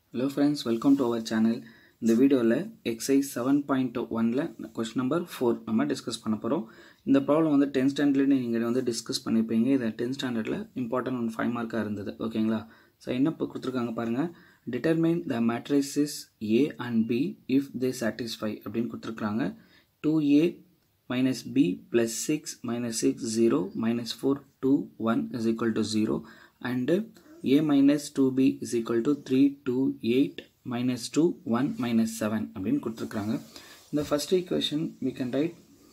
hello friends welcome to our channel இந்த வீடியோவில் exercise seven point ஒனில் கொஸ்டின் நம்பர் ஃபோர் நம்ம டிஸ்கஸ் பண்ண போகிறோம் இந்த ப்ராப்ளம் வந்து டென்த் ஸ்டாண்டர்ட்லேயே நீங்கள் வந்து டிஸ்கஸ் பண்ணியிருப்பீங்க இது டென்த் ஸ்டாண்டர்டில் இம்பார்ட்டன்ட் ஒன் ஃபைவ் மார்க்காக இருந்தது ஓகேங்களா ஸோ என்ன இப்போ கொடுத்துருக்காங்க பாருங்கள் determine the matrices A and B if they satisfy அப்படின்னு கொடுத்துருக்காங்க two A minus b plus 6 minus 6 0 minus 4 2 1 is equal to 0 and a minus 2b is equal to 3 2 8 minus 2 1 minus 7 அப்படின்னு கொடுத்துருக்காங்க இந்த first equation we can write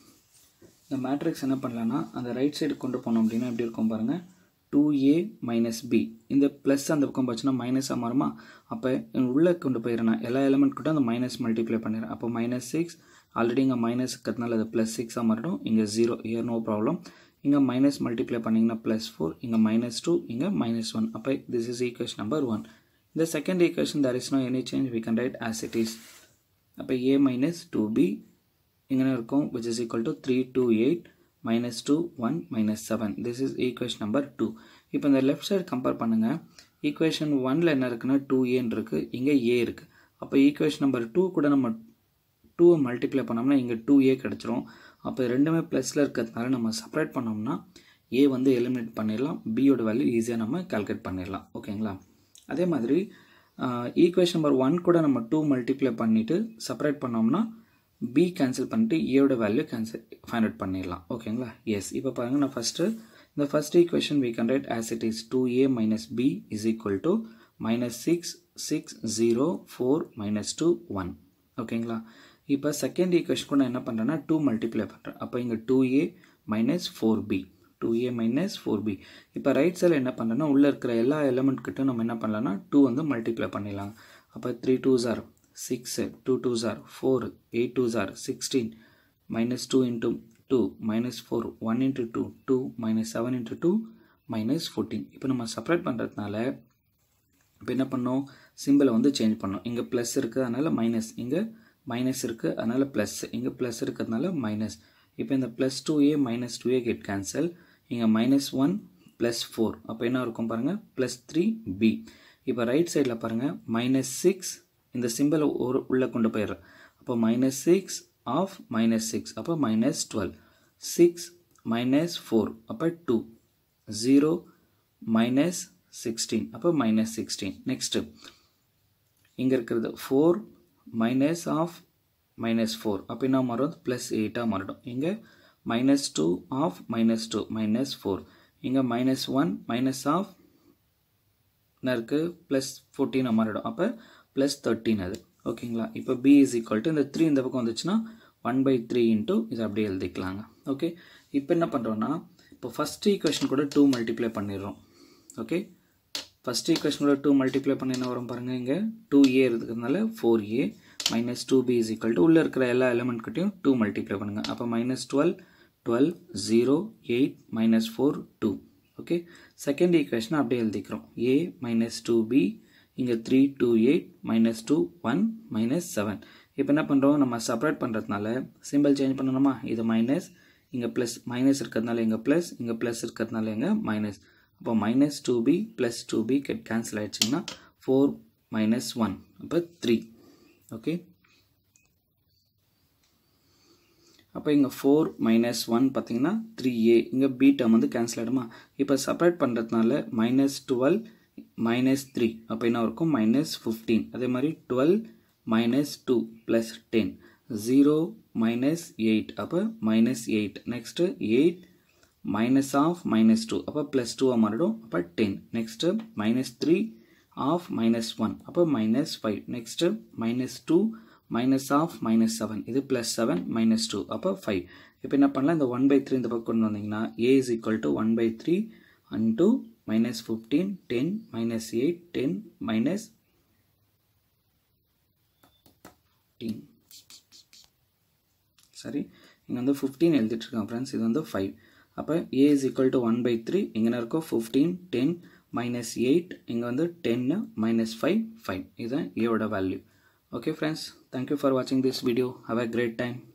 இந்த matrix என்ன பண்ணலான்னா அந்த right side கொண்டு போனோம் அப்படின்னா எப்படி இருக்கும் பாருங்கள் டூ ஏ மைனஸ் பி இந்த ப்ளஸ் அந்த பக்கம் போச்சுன்னா மைனஸாக மாறுமா அப்போ உள்ளே கொண்டு போயிடுறேன் எல்லா எலிமெண்ட் கூட அந்த மைனஸ் மல்டிப்ளை பண்ணிடுறேன் அப்போ மைனஸ் சிக்ஸ் ஆல்ரெடி இங்கே மைனஸ் இருக்கிறதுனால அது ப்ளஸ் சிக்ஸாக மாறிடும் இங்கே ஜீரோ இயர் நோ ப்ராப்ளம் இங்கே மைனஸ் மல்டிப்ளை பண்ணிங்கன்னா ப்ளஸ் ஃபோர் இங்கே மைனஸ் டூ இங்கே மைனஸ் ஒன் அப்போ this is equation number one இந்த second equation there is no any change we can write as it is அப்போ ஏ மைனஸ் டூ பி இங்கே இருக்கும் which is equal to three two eight minus two one minus seven this is equation number two இப்போ இந்த left side compare பண்ணுங்கள் equation ஒனில் என்ன இருக்குன்னா two ஏன்னு இருக்குது இங்கே ஏ இருக்குது அப்போ ஈக்குவேஷன் நம்பர் டூ கூட நம்ம டூவை மல்டிப்ளை பண்ணோம்னா இங்கே டூ ஏ கிடச்சிரும் அப்போ ரெண்டுமே ப்ளஸில் இருக்கிறதுனால நம்ம செப்பரேட் பண்ணோம்னா ஏ வந்து எலிமினேட் பண்ணிடலாம் பியோட வேல்யூ ஈஸியாக நம்ம கால்குலேட் பண்ணிடலாம் ஓகேங்களா அதே மாதிரி ஈக்குவேஷன் நம்பர் ஒன் கூட நம்ம டூ மல்டிப்ளை பண்ணிவிட்டு செப்பரேட் பண்ணோம்னா பி கேன்சல் பண்ணிட்டு ஏயோட வேல்யூ கேன்சல் ஃபைண்ட் அவுட் பண்ணிடலாம் ஓகேங்களா எஸ் இப்போ பாருங்கள் நான் ஃபஸ்ட்டு இந்த first equation we can write as it is two A minus B is equal to minus six six zero four minus two one ஓகேங்களா இப்போ செகண்ட் ஈக்குவேஷன் கூட என்ன பண்ணுறேன்னா டூ மல்டிப்ளை பண்ணுறேன் அப்போ இங்கே two A minus four B two A minus four B இப்போ right சைடில் என்ன பண்ணுறேன்னா உள்ளே இருக்கிற எல்லா எலிமெண்ட் கிட்ட நம்ம என்ன பண்ணலாம்னா டூ வந்து மல்டிப்ளை பண்ணிடலாம் அப்போ three two are six two two are four eight two are sixteen minus two into two minus four one into two two minus seven into two minus fourteen இப்போ நம்ம separate பண்ணுறதுனால இப்போ என்ன பண்ணோம் சிம்பிளை வந்து சேஞ்ச் பண்ணோம் இங்கே ப்ளஸ் இருக்குது அதனால் மைனஸ் இங்கே மைனஸ் இருக்குது அதனால் ப்ளஸ் இங்கே ப்ளஸ் இருக்கிறதுனால மைனஸ் இப்போ இந்த plus two A minus two A get cancel இங்கே மைனஸ் ஒன் ப்ளஸ் ஃபோர் அப்போ என்ன இருக்கும் பாருங்கள் ப்ளஸ் த்ரீ பி இப்போ ரைட் சைடில் பாருங்கள் மைனஸ் சிக்ஸ் இந்த சிம்பிளை ஒரு உள்ளே கொண்டு போயிடுறேன் அப்போ minus six of minus six அப்போ minus twelve six minus four அப்போ டூ ஜீரோ மைனஸ் சிக்ஸ்டீன் அப்போ மைனஸ் சிக்ஸ்டீன் நெக்ஸ்ட்டு இங்கே இருக்கிறது four minus of minus four அப்போ என்ன மாறும் ப்ளஸ் எயிட்டாக மாறிடும் இங்கே minus two of minus two minus four இங்கே மைனஸ் ஒன் மைனஸ் ஆஃப் என்ன இருக்குது ப்ளஸ் ஃபோர்டீனாக மாறிடும் அப்போ ப்ளஸ் தேர்ட்டீன் அது ஓகேங்களா இப்போ பி இஸ் ஈக்குவல் டு இந்த த்ரீ இந்த பக்கம் வந்துச்சுன்னா ஒன் பை த்ரீ இன்ட்டு இது அப்படியே எழுதிக்கலாங்க ஓகே இப்போ என்ன பண்ணுறோன்னா இப்போ ஃபஸ்ட் ஈக்குவேஷன் கூட டூ மல்டிப்ளை பண்ணிடுறோம் ஓகே ஃபஸ்ட் ஈக்குவேஷன் கூட டூ மல்டிப்ளை பண்ணி என்ன வரும் பாருங்கள் இங்கே டூ ஏ இருக்கிறதுனால four A minus two B is equal to உள்ளே இருக்கிற எல்லா எலிமெண்ட்கிட்டையும் டூ மல்டிப்ளை பண்ணுங்கள் அப்போ minus twelve twelve zero eight minus four two okay second equation அப்படியே எழுதிக்கிறோம் ஏ மைனஸ் டூ பி இங்கே three two eight minus two one minus seven இப்போ என்ன பண்ணுறோம் நம்ம செப்பரேட் பண்ணுறதுனால சிம்பிள் சேஞ்ச் பண்ணணுமா இது மைனஸ் இங்கே ப்ளஸ் மைனஸ் இருக்கிறதுனால இங்கே ப்ளஸ் இங்கே ப்ளஸ் இருக்கிறதுனால இங்கே மைனஸ் அப்போ minus two B plus two B get cancel ஆகிடுச்சிங்கன்னா ஃபோர் மைனஸ் ஒன் அப்போ த்ரீ ஓகே அப்போ இங்கே ஃபோர் மைனஸ் ஒன் பார்த்தீங்கன்னா த்ரீ ஏ இங்கே பி டேர்ம் வந்து கேன்சல் ஆகிடுமா இப்போ செப்பரேட் பண்ணுறதுனால மைனஸ் டுவெல் மைனஸ் த்ரீ அப்போ என்ன இருக்கும் மைனஸ் ஃபிஃப்டீன் அதே மாதிரி twelve minus two plus ten zero minus eight அப்போ minus eight next eight minus of minus two அப்போ ப்ளஸ் டூவாக மாறிடும் அப்போ ten next minus three of minus one அப்போ minus five next minus two minus of minus seven இது plus seven minus two அப்போ five இப்போ என்ன பண்ணலாம் இந்த ஒன் பை த்ரீ இந்த பக்கம் கொண்டு வந்தீங்கன்னா A is equal to one by three into minus fifteen ten minus eight ten minus fifteen சரி இங்கே வந்து ஃபிஃப்டீன் எழுதிட்டுருக்கேன் ஃப்ரெண்ட்ஸ் இது வந்து ஃபைவ் அப்போ A is equal to one by three இங்கே இருக்கும் ஃபிஃப்டீன் டென் மைனஸ் எயிட் இங்கே வந்து டென்னு மைனஸ் ஃபைவ் ஃபைவ் இதுதான் ஏவோட value okay friends thank you for வாட்சிங் this video have a great time